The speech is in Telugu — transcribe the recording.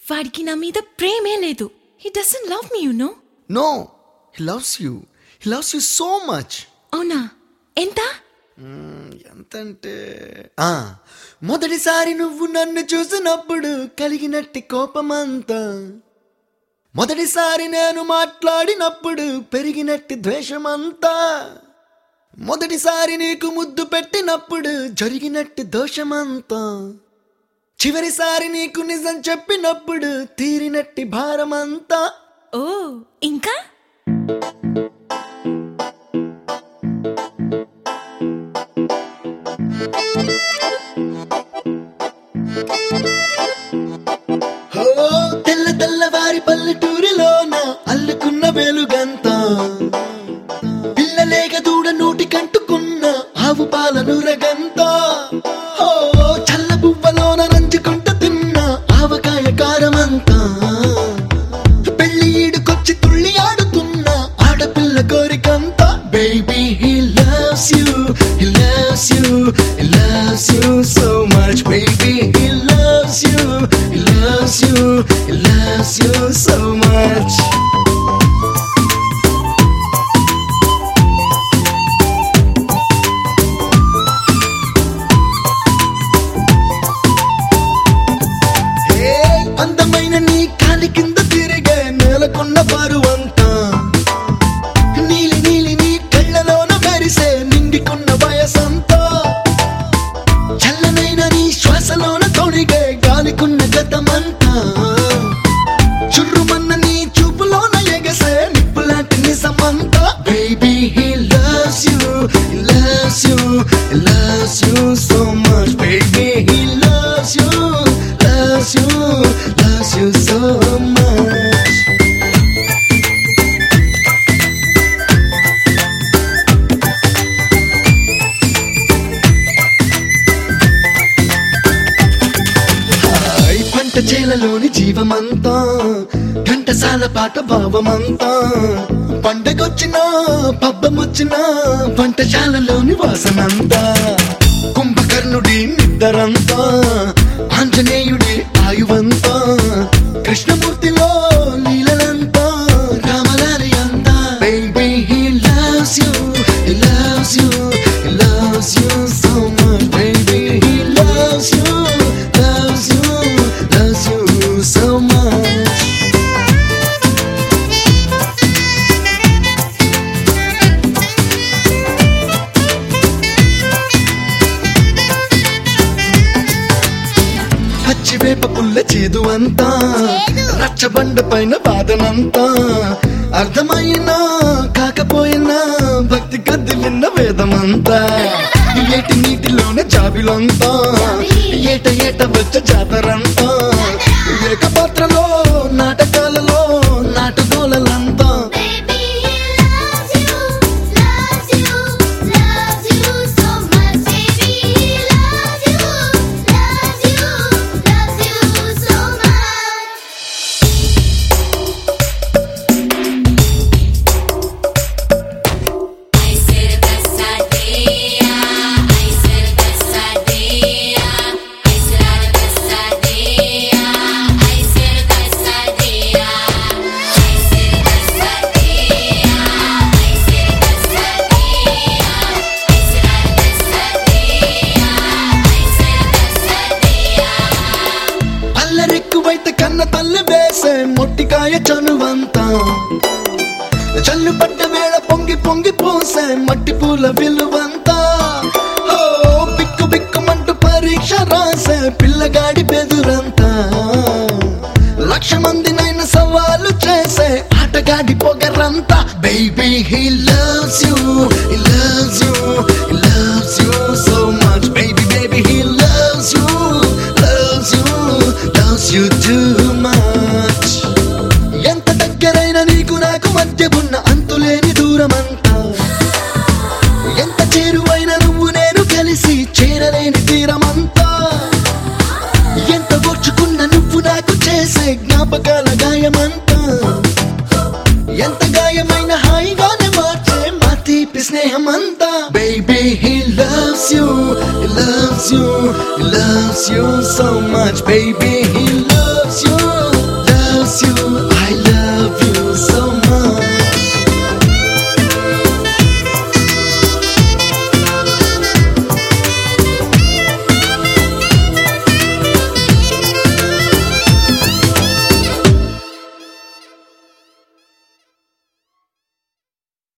వాడికి నా మీద ప్రేమే లేదు he doesn't love me you no no he loves you he loves you so much అవునా ఎంత ఎంతంటే ఆ, మొదటిసారి నువ్వు నన్ను చూసినప్పుడు కలిగినట్టి కోపమంతా మొదటిసారి నేను మాట్లాడినప్పుడు పెరిగినట్టి ద్వేషమంతా మొదటిసారి నీకు ముద్దు పెట్టినప్పుడు జరిగినట్టి దోషమంతా చివరిసారి నీకు నిజం చెప్పినప్పుడు తీరినట్టి భారమంతా ఓ ఇంకా హో తెల్ల తెల్లవారి పల్లెటూరిలోన అల్లుకున్న వెలుగంత పిల్లలేక దూడ నోటి కంటుకున్న ఆవు పాలను రగంత హో చల్ల బువ్వలోన నంచుకుంట తిన్న ఆవకాయ కారమంతా పెళ్లి ఈడుకొచ్చి తుళ్ళి ఆడుతున్న ఆడపిల్ల కోరికంత baby he loves you he loves you he loves you so much baby he loves you he loves you he loves you so much hey, అందమైన నీ కాలి కింద తిరిగే నేలకున్న బరువంతా నీలి నీలి నీ కళ్ళలోన మెరిసే నిండికున్న వయసంతా చల్లనైన నీ శ్వాసలోన తొడిగే గాలికున్న గతమంతా చుర్రుమన్న నీ చూపులోన ఎగసే నిప్పులాంటి నిజమంతా baby he loves you he loves you he loves you so much baby he loves you loves you loves you so much హాయ్ పంట చేలలోని జీవమంతా ఘంటసాల పాట భావమంతా పండగొచ్చినా పబ్బమొచ్చినా వంటశాలలోని వాసనంతా కుంభకర్ణుడి నిద్దరంతా ఆంజనేయుడి ఆయువంతా కృష్ణమూర్తిలో లీలలంతా రామలారి అంతా baby he loves you he loves you he loves you so much baby he loves you loves you, loves you so much. పచ్చివేప పుల్ల చేదు అంతా రచ్చబండ పైన వాదనంతా అర్థమైనా కాకపోయినా భక్తి గద్ది విన్న వేదమంతా ఏటి నీటిలోనే జాబిలంతా ఏట ఏట వచ్చ జాతరంతా ఏక పాత్రలో నాటకాలలో నాటుగోలలంతా Baby, he loves you, loves you, loves you so much. Baby, he loves you, loves you, loves you so much. Ai ser caçadeia, ai ser caçadeia, ai ser caçadeia, ai ser caçadeia, ai ser caçadeia, ai ser caçadeia, ai ser caçadeia, ai ser caçadeia. అల్లరెక్కువైతే కన్న తల్లి వేసే మొట్టికాయ చనువంతా చల్లు పడ్డ వేళ పొంగి పొంగి పోసే మట్టి పూల విలువంతా ఓ బిక్కు బిక్కుమంటూ పరీక్ష రాసే పిల్లగాడి బెదురంతా లక్ష మందినైన సవాలు చేసే ఆటగాడి పొగరంతా baby he loves you he loves you he loves you so much baby baby he loves you loves you loves you too much ఎంత దగ్గరైన నీకు నాకు మధ్య ఉన్న అంతులేని దూరమంతా ఎంత చేరువైన నువ్వు నేను కలిసి చేరలేని తీరమంతా ఎంత ఓర్చుకున్న నువ్వు నాకు చేసే జ్ఞాపకాల గాయమంతా ఎంత గాయమైన హాయిగానే మార్చే మా తీపి స్నేహమంతా baby he loves you he loves you he loves you so much baby he